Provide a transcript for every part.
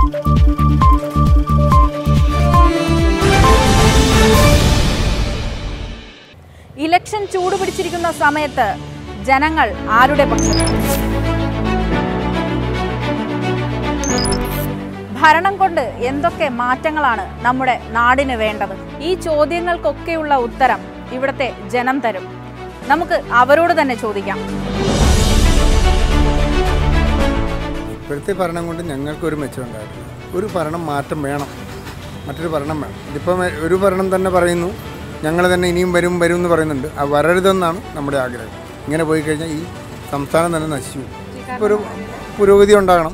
Election ചൂടുപിടിച്ചിരിക്കുന്ന സമയത്ത് ജനങ്ങൾ ആരുടെ പക്ഷം ഭരണം കൊണ്ട് എന്തൊക്കെ മാറ്റങ്ങളാണ് നമ്മുടെ നാടിന് വേണ്ടത് ഈ ചോദ്യങ്ങൾക്കൊക്കെയുള്ള ഉത്തരം ഇവിടുത്തെ ജനം തരും നമുക്ക് അവരോട് തന്നെ ചോദിക്കാം ഇപ്പോഴത്തെ ഭരണം കൊണ്ട് ഞങ്ങൾക്കൊരു മെച്ചം ഉണ്ടായിട്ടില്ല ഒരു ഭരണം മാറ്റം വേണം മറ്റൊരു ഭരണം വേണം ഇതിപ്പം ഒരു ഭരണം തന്നെ പറയുന്നു ഞങ്ങൾ തന്നെ ഇനിയും വരും വരും എന്ന് പറയുന്നുണ്ട് അത് വരരുതെന്നാണ് നമ്മുടെ ആഗ്രഹം ഇങ്ങനെ പോയി കഴിഞ്ഞാൽ ഈ സംസ്ഥാനം തന്നെ നശിച്ചു ഇപ്പോൾ ഒരു പുരോഗതി ഉണ്ടാകണം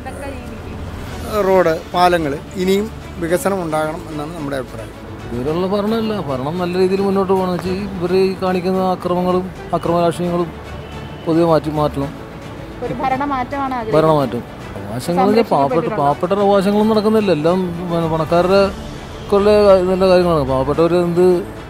റോഡ് പാലങ്ങൾ ഇനിയും വികസനം ഉണ്ടാകണം എന്നാണ് നമ്മുടെ അഭിപ്രായം ഇവരുള്ള ഭരണമല്ല ഭരണം നല്ല രീതിയിൽ മുന്നോട്ട് പോകണം വെച്ചാൽ ഇവർ ഈ കാണിക്കുന്ന അക്രമങ്ങളും അക്രമരാഷ്ട്രീയങ്ങളും പൊതുവെ മാറ്റി മാറ്റണം ഒരു ഭരണമാറ്റമാണ് ഭരണമാറ്റം അവകാശങ്ങൾ പാവപ്പെട്ട പാവപ്പെട്ട അവകാശങ്ങളൊന്നും നടക്കുന്നില്ല എല്ലാം പിന്നെ പണക്കാരുടെ കൊള്ള ഇതിൻ്റെ കാര്യങ്ങളാണ് പാവപ്പെട്ടവർ എന്ത്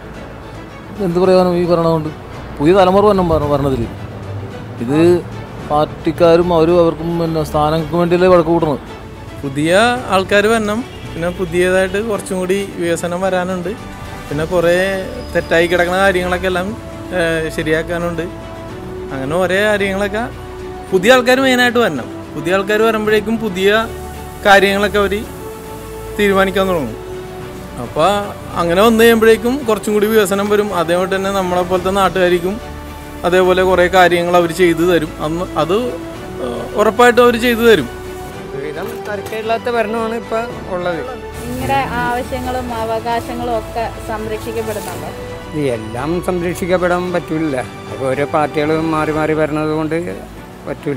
എന്ത് പറയാനും ഈ ഭരണം കൊണ്ട് പുതിയ തലമുറ തന്നെ ഭരണ- ഭരണത്തിൽ ഇത് പാർട്ടിക്കാരും അവരും അവർക്കും പിന്നെ സ്ഥാനങ്ങൾക്ക് വേണ്ടിയല്ലേ വഴക്ക് കൂട്ടണത് പുതിയ ആൾക്കാർ വരണം പിന്നെ പുതിയതായിട്ട് കുറച്ചും കൂടി വികസനം വരാനുണ്ട് പിന്നെ കുറേ തെറ്റായി കിടക്കുന്ന കാര്യങ്ങളൊക്കെ എല്ലാം ഏഹ്, ശരിയാക്കാനുണ്ട് അങ്ങനെ കുറേ കാര്യങ്ങളൊക്കെ പുതിയ ആൾക്കാർ മെയിനായിട്ട് വരണം പുതിയ ആൾക്കാർ വരുമ്പോഴേക്കും പുതിയ കാര്യങ്ങളൊക്കെ അവർ തീരുമാനിക്കാൻ തുടങ്ങും അപ്പോൾ അങ്ങനെ വന്നു കഴിയുമ്പോഴേക്കും കുറച്ചും കൂടി വികസനം വരും അതേപോലെ തന്നെ നമ്മളെ പോലത്തെ നാട്ടുകാർക്കും അതേപോലെ കുറേ കാര്യങ്ങൾ അവർ ചെയ്തു തരും അന്ന് അത് ഏഹ്, ഉറപ്പായിട്ടും അവർ ചെയ്തു തരും ഒരുവിധം തരക്കേടില്ലാത്ത ഭരണമാണ് ഇപ്പൊ ഉള്ളത് നിങ്ങളുടെ ആവശ്യങ്ങളും അവകാശങ്ങളും ഒക്കെ സംരക്ഷിക്കപ്പെടുന്നുണ്ടോ ഇത് എല്ലാം സംരക്ഷിക്കപ്പെടാൻ പറ്റൂല അപ്പോൾ ഓരോ പാർട്ടികളും മാറി മാറി വരണത് കൊണ്ട് പറ്റൂല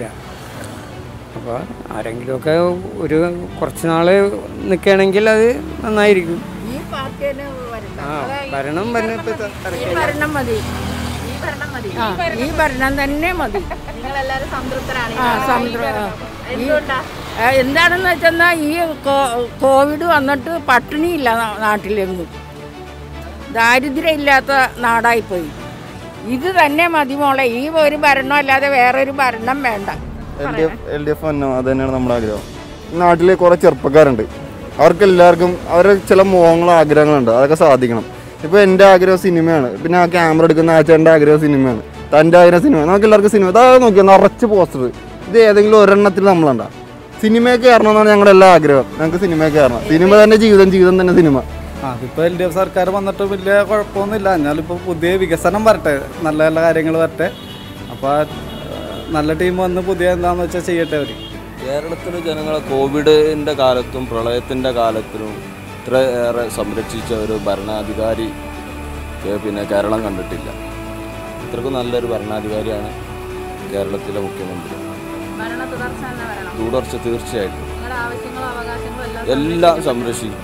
അപ്പോൾ ആരെങ്കിലുമൊക്കെ ഒരു കുറച്ച് നാൾ നിൽക്കുകയാണെങ്കിൽ അത് നന്നായിരിക്കും ഈ പാർട്ടി തന്നെ വരട്ടെ ആ ഭരണം വരുന്ന ഇപ്പൊ ത- തരക്കേടില്ല. ഭരണം മതി ഈ ഭരണം മതി ആ ഈ ഭരണം തന്നെ മതി നിങ്ങളെല്ലാരും സംതൃപ്തരാണ് ഈ ആ ഭരണം. സമുദ്ര ഈ ഭരണം. എന്തുകൊണ്ടാ ആ, എന്താണെന്ന് വെച്ചെന്നാൽ ഈ കോ- കോവിഡ് വന്നിട്ട് പട്ടിണിയില്ല നാ- നാട്ടിലെങ്ങും ദാരിദ്ര്യമില്ലാത്ത നാടായിപ്പോയി ഇത് തന്നെ മതി മോളെ ഈ ഒരു ഭരണം അല്ലാതെ വേറൊരു ഭരണം വേണ്ട L D F L D F തന്നെ അത് തന്നെയാണ് നമ്മുടെ ആഗ്രഹം നാട്ടിൽ കുറേ ചെറുപ്പക്കാരുണ്ട് അവർക്ക് എല്ലാവർക്കും അവരുടെ ചില മോഹങ്ങളും ആഗ്രഹങ്ങളുണ്ട് അതൊക്കെ സാധിക്കണം ഇപ്പോൾ എൻ്റെ ആഗ്രഹം സിനിമയാണ് പിന്നെ ആ ക്യാമറ എടുക്കുന്ന ആ ചേട്ടൻ്റെ ആഗ്രഹം സിനിമയാണ് തൻ്റെ ആഗ്രഹം സിനിമ നമുക്ക് എല്ലാവർക്കും സിനിമ അതാ നോക്കിയാൽ നിറച്ച് പോസ്റ്റർ ഇത് ഏതെങ്കിലും ഒരെണ്ണത്തിൽ നമ്മളുണ്ടാ സിനിമയൊക്കെ കയറണമെന്നാണ് ഞങ്ങളുടെ എല്ലാ ആഗ്രഹം ഞങ്ങൾക്ക് സിനിമയൊക്കെ കയറണം സിനിമ തന്നെ ജീവിതം ജീവിതം തന്നെ സിനിമ അതിപ്പോൾ എൽ ഡി എഫ് സർക്കാർ വന്നിട്ട് വലിയ കുഴപ്പമൊന്നുമില്ല എന്നാലിപ്പോൾ പുതിയ വികസനം വരട്ടെ നല്ല നല്ല കാര്യങ്ങൾ വരട്ടെ അപ്പോൾ നല്ല ടീം വന്ന് പുതിയ എന്താണെന്ന് വെച്ചാൽ ചെയ്യട്ടെ അവർ കേരളത്തിലെ ജനങ്ങളെ കോവിഡിൻ്റെ കാലത്തും പ്രളയത്തിൻ്റെ കാലത്തിലും ഇത്രയേറെ സംരക്ഷിച്ച ഒരു ഭരണാധികാരി കേ- പിന്നെ കേരളം കണ്ടിട്ടില്ല ഇത്രക്കും നല്ലൊരു ഭരണാധികാരിയാണ് കേരളത്തിലെ മുഖ്യമന്ത്രി ഭരണ തുടർച്ച തന്നെ വരണം തുടർച്ച തീർച്ചയായിട്ടും നിങ്ങളുടെ ആവശ്യങ്ങളും അവകാശങ്ങളും എല്ലാം എല്ലാം സംരക്ഷിച്ചിട്ടുണ്ട്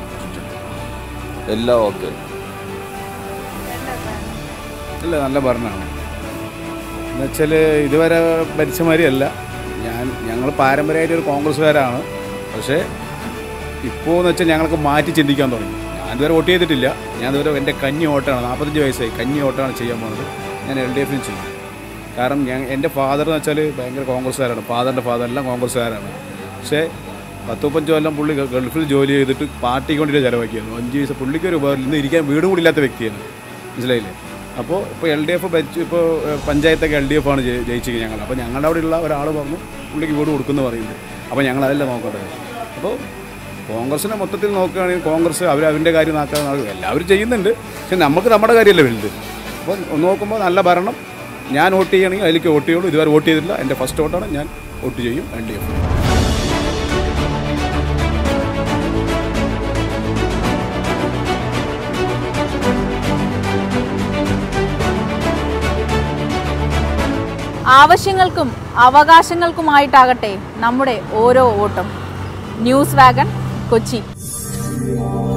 എല്ലാം ഓക്കെ ഇല്ല നല്ല ഭരണമാണ് എന്നുവെച്ചാൽ ഇതുവരെ ഭരിച്ച മാതിരിയല്ല ഞാൻ ഞങ്ങൾ പാരമ്പര്യമായിട്ട് ഒരു കോൺഗ്രസ്സുകാരാണ് പക്ഷേ ഇപ്പോൾ എന്ന് വെച്ചാൽ ഞങ്ങൾക്ക് മാറ്റി ചിന്തിക്കാൻ തുടങ്ങി ഞാൻ ഇതുവരെ വോട്ട് ചെയ്തിട്ടില്ല ഞാൻ ഇതുവരെ എൻ്റെ കഞ്ഞി ഓട്ടാണ് നാൽപ്പത്തഞ്ച് വയസ്സായി കഞ്ഞി ഓട്ടാണ് ചെയ്യാൻ പോകുന്നത് ഞാൻ എൽ ഡി എഫിന് ചെയ്യും കാരണം ഞാൻ എൻ്റെ ഫാദർ എന്ന് വെച്ചാൽ ഭയങ്കര കോൺഗ്രസ്സുകാരാണ് ഫാദറിൻ്റെ ഫാദർ എല്ലാം കോൺഗ്രസ്സുകാരാണ് പക്ഷേ പത്ത് മുപ്പഞ്ച് കൊല്ലം പുള്ളി ഗ- ഗൾഫിൽ ജോലി ചെയ്തിട്ട് പാർട്ടിക്ക് വേണ്ടിയിട്ട് ചിലവാക്കിയാണ് അഞ്ച് വയസ്സ് പുള്ളിക്ക് ഒരു ഉപകാരം ഇന്ന് ഇരിക്കാൻ വീടും കൂടി ഇല്ലാത്ത വ്യക്തിയാണ് മനസ്സിലായില്ലേ അപ്പോൾ ഇപ്പോൾ എൽ ഡി എഫ് ഭരിച്ചു ഇപ്പോൾ ഏഹ്, പഞ്ചായത്തൊക്കെ എൽ ഡി എഫ് ആണ് ജയി- ജയിച്ചത് ഞങ്ങൾ അപ്പോൾ ഞങ്ങളുടെ അവിടെയുള്ള ഒരാൾ പറഞ്ഞു പുള്ളിക്ക് വീട് കൊടുക്കുമെന്ന് പറയുന്നുണ്ട് അപ്പോൾ ഞങ്ങൾ അതല്ല നോക്കേണ്ടത് അപ്പോൾ കോൺഗ്രസിനെ മൊത്തത്തിൽ നോക്കുകയാണെങ്കിൽ കോൺഗ്രസ് അവർ അവരുടെ കാര്യം നോക്കാൻ എല്ലാവരും ചെയ്യുന്നുണ്ട് പക്ഷെ നമുക്ക് നമ്മുടെ കാര്യമല്ലേ വലുത് അപ്പോൾ ഒന്ന് നോക്കുമ്പോൾ നല്ല ഭരണം ഞാൻ വോട്ട് ചെയ്യുകയാണെങ്കിൽ അതിലേക്ക് വോട്ട് ചെയ്യുള്ളൂ ഇതുവരെ വോട്ട് ചെയ്തിട്ടില്ല എൻ്റെ ഫസ്റ്റ് വോട്ടാണ് ഞാൻ വോട്ട് ചെയ്യും എൽ ഡി എഫ് ആവശ്യങ്ങൾക്കും അവകാശങ്ങൾക്കുമായിട്ടാകട്ടെ നമ്മുടെ ഓരോ വോട്ടും ന്യൂസ് വാഗൺ കൊച്ചി